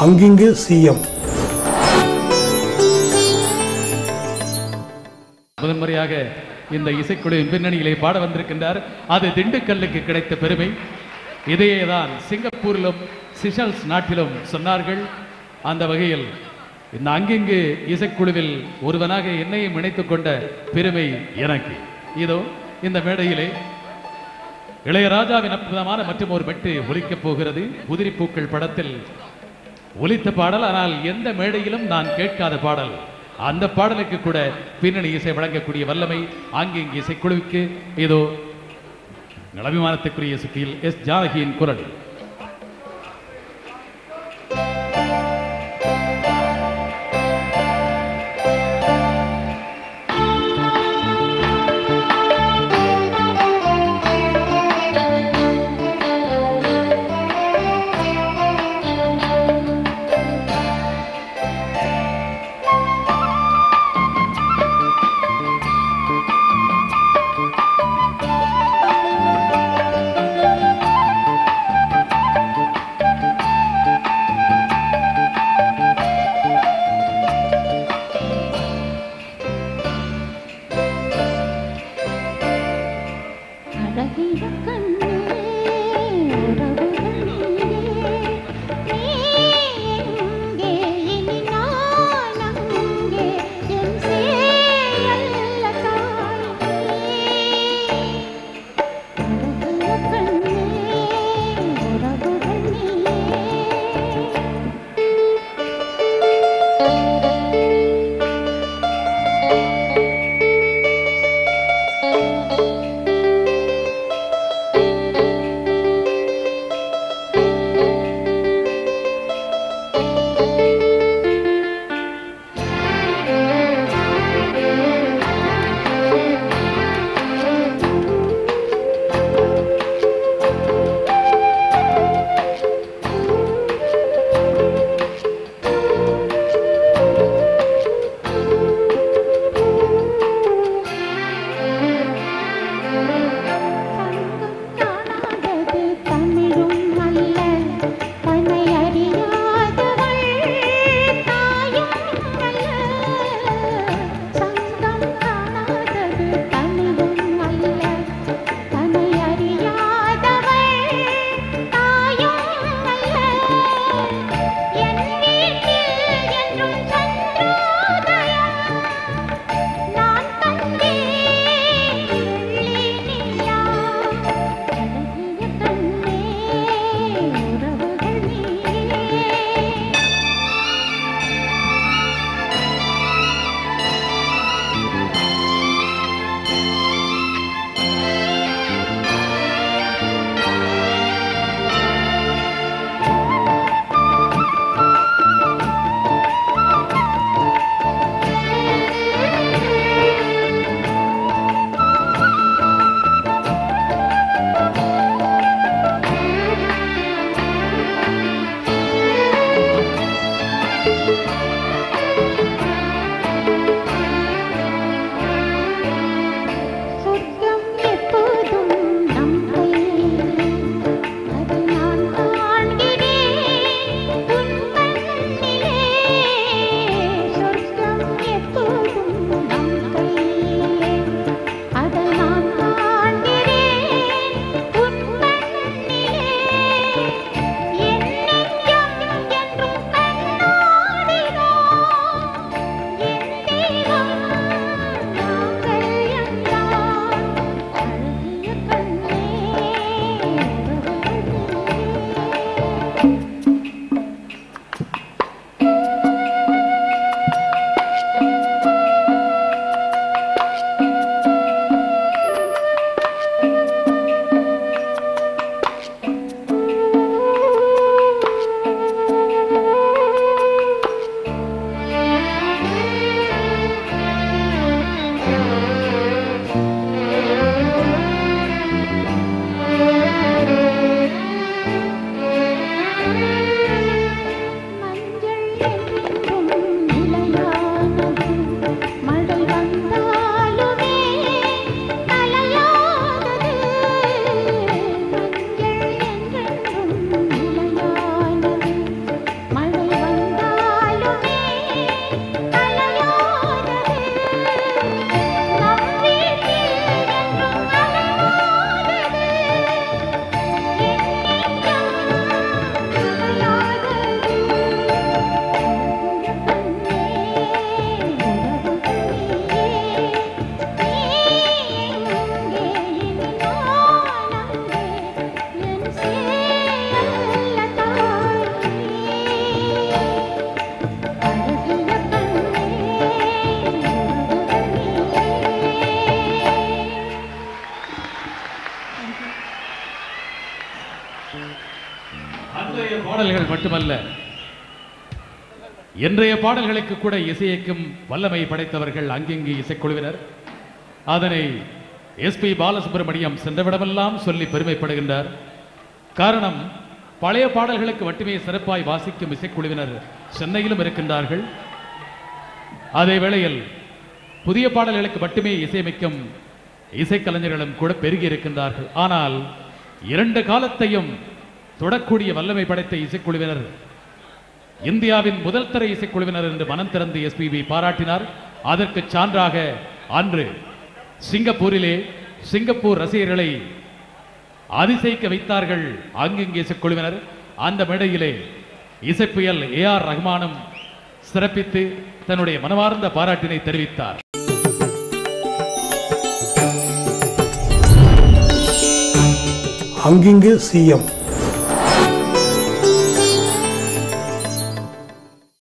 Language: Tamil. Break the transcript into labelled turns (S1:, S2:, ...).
S1: அங்கிங்கு சிஎம்
S2: முதன்முறையாக இந்த இசைக்குழுவின் பின்னணியிலே பாட வந்திருக்கின்றார் அது திண்டுக்கல்லுக்கு கிடைத்த பெருமை இதையேதான் சிங்கப்பூரிலும் சிஷல்ஸ் நாட்டிலும் சொன்னார்கள் அந்த வகையில் இந்த அங்கிங்கு இசைக்குழுவில் ஒருவனாக என்னையும் இணைத்துக் கொண்ட பெருமை எனக்கு இதோ இந்த மேடையிலே இளையராஜாவின் அற்புதமான மற்றும் ஒரு மெட்டு ஒலிக்கப் போகிறது உதிரிப்பூக்கள் படத்தில் ஒலித்த பாடல் ஆனால் எந்த மேடையிலும் நான் கேட்காத பாடல் அந்த பாடலுக்கு கூட பின்னணி இசை வழங்கக்கூடிய வல்லமை ஆங்கிங்கு இசைக்குழுவுக்கு இதோ எங்கள் அபிமானத்துக்குரிய சுற்றியில் எஸ் ஜானகியின் குரல்
S3: அழகிய கண்ணே உறவுகளே நீ எங்கே இனி நான் அங்கே என் சேயல்ல தாயே அழகிய கண்ணே உறவுகளே
S2: அன்றைய பாடல்கள் மட்டுமல்ல இன்றைய பாடல்களுக்கு கூட இசையைக்கும் வல்லமை படைத்தவர்கள் அங்கிங்கு இசைக்குழுவினர் அதனை எஸ்பி பாலசுப்ரமணியம் சென்றவிடமெல்லாம் சொல்லி பெருமைப்படுகின்றார் காரணம் பழைய பாடல்களுக்கு மட்டுமே சிறப்பாய் வாசிக்கும் இசைக்குழுவினர் சென்னையிலும் இருக்கின்றார்கள் அதே வேளையில் புதிய பாடல்களுக்கு மட்டுமே இசையமைக்கும் இசைக்கலைஞர்களும் கூட பெருகி இருக்கின்றார்கள் ஆனால் இரண்டு காலத்தையும் தொடக்கூடிய வல்லமை படைத்த இசைக்குழுவினர் இந்தியாவின் முதல் தர இசைக்குழுவினர் என்று மனம் திறந்து எஸ்பிபி பாராட்டினார் அதற்கு சான்றாக அன்று சிங்கப்பூரிலே சிங்கப்பூர் ரசிகர்களை அதிசயிக்க வைத்தார்கள் அங்கிங்கு இசைக்குழுவினர் அந்த மேடையிலே இசைப்புயல் ஏ ஆர் ரஹ்மானும் சிறப்பித்து தன்னுடைய மனமார்ந்த பாராட்டினை தெரிவித்தார்
S1: அங்கிங்கு சிஎம்